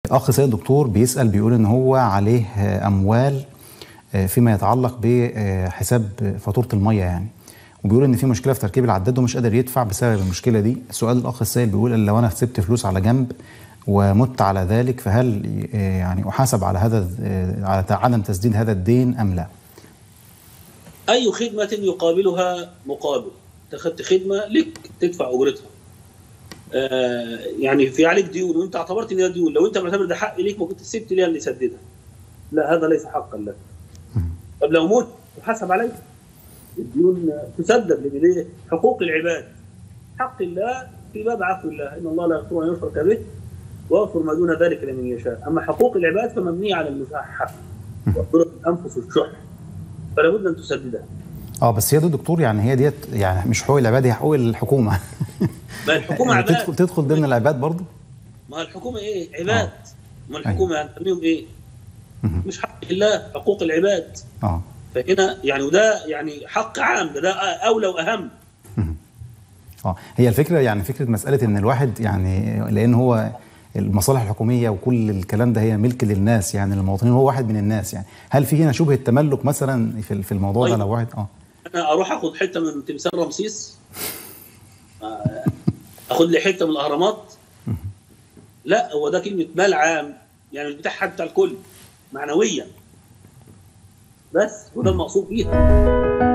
اخ سيد الدكتور بيسال بيقول ان هو عليه اموال فيما يتعلق بحساب فاتوره الميه يعني وبيقول ان في مشكله في تركيب العداد ومش قادر يدفع بسبب المشكله دي سؤال الاخ السائل بيقول لو انا سبت فلوس على جنب ومت على ذلك فهل يعني احاسب على هذا على عدم تسديد هذا الدين ام لا؟ اي خدمه يقابلها مقابل اخذت خدمه لك تدفع اجرتها آه يعني في عليك ديون وانت اعتبرت ان هي ديون لو انت معتبر ده حق ليك ما كنت سبت ليها اللي يسددها لا هذا ليس حقا لك طب لو مت تحاسب عليك الديون تسدد لان دي حقوق العباد حق الله في باب عفو الله ان الله لا يغفر ان يشرك به ويغفر ما دون ذلك لمن يشاء اما حقوق العباد فمبنيه على المساحه وضرب الانفس الشح فلا بد ان تسددها اه بس هي دي دكتور يعني هي ديت يعني مش حقوق العباد هي حقوق الحكومه ما الحكومه يعني عباد تدخل تدخل ضمن العباد برضه ما الحكومه ايه عباد ما الحكومه هنسميهم ايه مش حق الله حقوق العباد اه فهنا يعني وده يعني حق عام ده, ده اولى واهم اه هي الفكره يعني فكره مساله ان الواحد يعني لان هو المصالح الحكوميه وكل الكلام ده هي ملك للناس يعني المواطنين هو واحد من الناس يعني هل في هنا شبهه تملك مثلا في في الموضوع ده طيب. لو واحد اه انا اروح اخد حته من تمثال رمسيس آه، اخد لي حته من الاهرامات لا هو ده كلمه مال عام يعني مش بتاع حد بتاع الكل معنويا بس وده المقصود بيها